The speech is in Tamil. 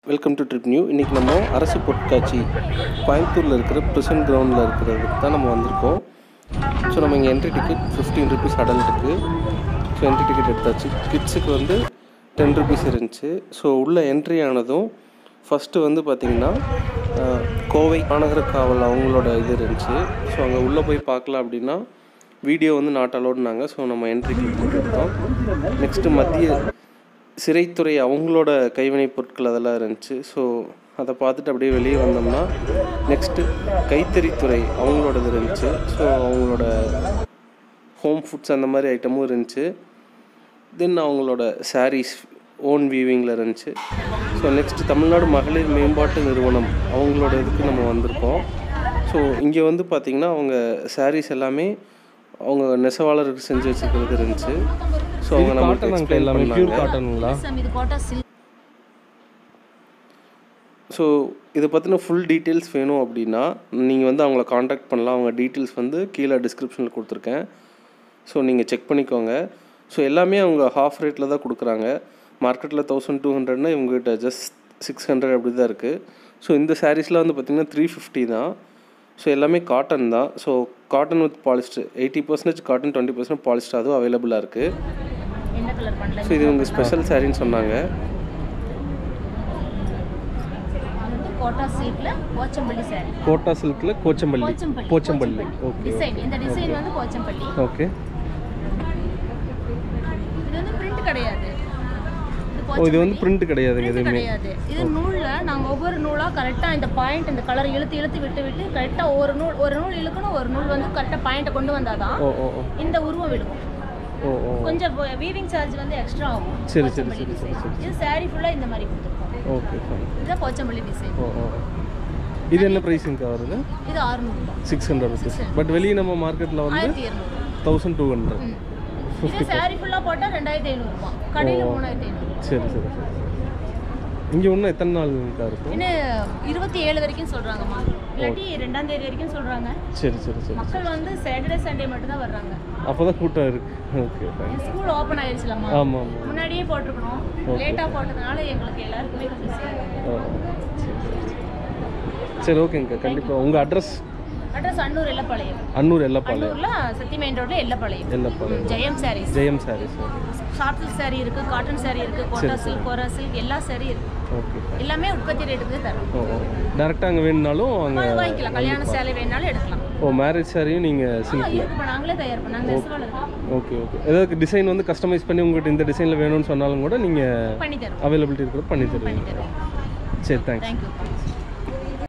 வெல்கம் டு ட்ரிப் நியூ இன்றைக்கி நம்ம அரசு பொருட்காட்சி கோயம்புத்தூரில் இருக்கிற ப்ரிசன்ட் கிரவுண்டில் இருக்கிறதுக்கு தான் நம்ம வந்திருக்கோம் ஸோ நம்ம இங்கே என்ட்ரி டிக்கெட் ஃபிஃப்டீன் ருபீஸ் அடல்ட்டுக்கு ஸோ என்ட்ரி டிக்கெட் எடுத்தாச்சு கிட்ஸுக்கு வந்து டென் ருபீஸ் இருந்துச்சு ஸோ உள்ளே என்ட்ரி ஆனதும் ஃபஸ்ட்டு வந்து பார்த்திங்கன்னா அஹ், கோவை மாநகர காவல் அவங்களோட இது இருந்துச்சு ஸோ அங்கே உள்ளே போய் பார்க்கலாம் அப்படின்னா வீடியோ வந்து நாட் அலோடுனாங்க ஸோ நம்ம என்ட்ரி கிளிக் போட்டுருக்கோம் நெக்ஸ்ட்டு மத்திய சிறைத்துறை அவங்களோட கைவினைப் பொருட்கள் அதெல்லாம் இருந்துச்சு ஸோ அதை பார்த்துட்டு அப்படியே வெளியே வந்தோம்னா நெக்ஸ்ட்டு கைத்தறித்துறை அவங்களோடது இருந்துச்சு ஸோ அவங்களோட ஹோம் ஃபுட்ஸ் அந்த மாதிரி ஐட்டமும் இருந்துச்சு தென் அவங்களோட சாரீஸ் ஓன் வீவிங்கில் இருந்துச்சு ஸோ நெக்ஸ்ட் தமிழ்நாடு மகளிர் மேம்பாட்டு நிறுவனம் அவங்களோட இதுக்கு நம்ம வந்திருக்கோம் ஸோ இங்கே வந்து பார்த்திங்கன்னா அவங்க சாரீஸ் எல்லாமே அவங்க நெசவாளருக்கு செஞ்சு வச்சுக்கிறது இருந்துச்சு ஸோ அவங்க நமக்கு காட்டன் எக்ஸ்பிளைன் எல்லாமே பியூர் பண்ணாங்க காட்டனுங்களா சார் இது கோட்டா சில்க் ஸோ இதை பற்றின ஃபுல் டீட்டெயில்ஸ் வேணும் அப்படின்னா நீங்கள் வந்து அவங்கள காண்டாக்ட் பண்ணலாம் அவங்க டீட்டெயில்ஸ் வந்து கீழே டிஸ்கிரிப்ஷனில் கொடுத்துருக்கேன் ஸோ நீங்கள் செக் பண்ணிக்கோங்க ஸோ எல்லாமே அவங்க ஹாஃப் ரேட்டில் தான் கொடுக்குறாங்க மார்க்கெட்டில் தௌசண்ட் டூ ஹண்ட்ரட்னா இவங்ககிட்ட ஜஸ்ட் சிக்ஸ் ஹண்ட்ரட் அப்படி தான் இருக்குது ஸோ இந்த சாரீஸ்லாம் வந்து பார்த்திங்கன்னா த்ரீ ஃபிஃப்டி தான் ஸோ எல்லாமே காட்டன் தான் so cotton with polyester eighty percentage cotton twenty percent polyester அதுவும் அவைலபிளாக இருக்குது என்ன கலர் பண்ணல ஸோ இது உங்கள் ஸ்பெஷல் சாரின்னு சொன்னாங்க இது வந்து கோட்டா சில்க்ல போச்சம்பள்ளி சாரி கோட்டா சில்கில் கோச்சம்பள்ளி போச்சம்பள்ளி போச்சம்பள்ளி ஓகே டிசைன் இந்த டிசைன் வந்து போச்சம்பள்ளி ஓகே இது வந்து பிரிண்ட் கிடையாது ஓ இது வந்து பிரிண்ட் கிடையாதுங்க print எதுவுமே கிடையாது இது நூல்ல நாங்க ஒவ்வொரு நூலா கரெக்டா இந்த பாயிண்ட் இந்த கலர் இழுத்து இழுத்து விட்டு விட்டு கரெக்டா ஒரு நூல் ஒரு நூல் இழுக்கணும் ஒரு நூல் வந்து கரெக்டா பாயிண்ட்டை கொண்டு வந்தாதான் ஓ ஓ ஓ இந்த உருவம் விழுகும் ஓ ஓ கொஞ்சம் வீவிங் சார்ஜ் வந்து எக்ஸ்ட்ரா ஆகும் சரி, சரி, போச்சம்பள்ளி சரி, சரி, design. இது saree ஃபுல்லா இந்த மாதிரி கொடுத்துருக்கோம் ஓகே ஃபைன் இதுதான் போச்சம்பள்ளி டிசைன் ஓ ஓ இது என்ன ப்ரைஸுங்க வருது இது 600 ரூபாய் சிக்ஸ் ஹண்ட்ரட் ருபீஸ் பட் வெளியே நம்ம மார்க்கெட்டில் வந்து ஆயிரத்தி இரநூறு தௌசண்ட் டூ ஹண்ட்ரட் இது saree ஃபுல்லா போட்டா ரெண்டாயிரத்தி ஐநூறுபா கடையில மூணாயிரத்தி ஐநூறு சரி சரி சரி இங்கே இன்னும் எத்தனை நாளுக்கா இருக்கும் இன்னும் இருபத்தி ஏழு வரைக்கும் சொல்றாங்கம்மா இல்லாட்டி ரெண்டாம் தேதி வரைக்கும் சொல்றாங்க சரி சரி சரி மக்கள் வந்து சாட்டர்டே சண்டே மட்டும் தான் வர்றாங்க அப்போ தான் கூட்டம் இருக்கு ஓகே ஃபைன் ஸ்கூல் ஓப்பன் ஆயிடுச்சுலம்மா ஆமாம் ஆமாம் முன்னாடியே போட்டிருக்கணும் லேட்டா போட்டதுனால எங்களுக்கு எல்லாருக்குமே கொஞ்சம் ஆ, சரி சரி சரி சரி ஓகேங்க கண்டிப்பாக உங்கள் அட்ரஸ் அட்ரஸ் அன்னூர் எல்லப்பாளையம் அன்னூர் எல்லப்பாளையம் அன்னூர்ல சத்தி மெயின் ரோட்ல Ellappalayam Ellappalayam Jayam sarees Jayam sarees short silk sari இருக்கு காட்டன் சாரி இருக்கு கோட்டா சில்க் கோரா சில்க் எல்லா சாரி இருக்கு ஓகே எல்லாமே உற்பத்தி ரேட்டுக்கு தரோம் ஓ ஓ டேரெக்டாக அங்கே வேணுனாலும் அங்கே வாங்கிக்கலாம் கல்யாண சேலை வேணாலும் எடுக்கலாம் ஓ மேரேஜ் சாரியும் நீங்கள் ஆ, சில்க் இருக்குப்பா நாங்களே தயார் பண்ணாங்க நெசவாளர் ஓகே ஓகே ஏதாவது டிசைன் வந்து கஸ்டமைஸ் பண்ணி உங்கள்கிட்ட இந்த டிசைனில் வேணும்னு சொன்னாலும் கூட நீங்கள் பண்ணி தருவோம் அவைலபிலிட்டி இருக்கிற பண்ணி தருவீங்க பண்ணி தருவோம் சரி தேங்க்ஸ் தேங்க்யூ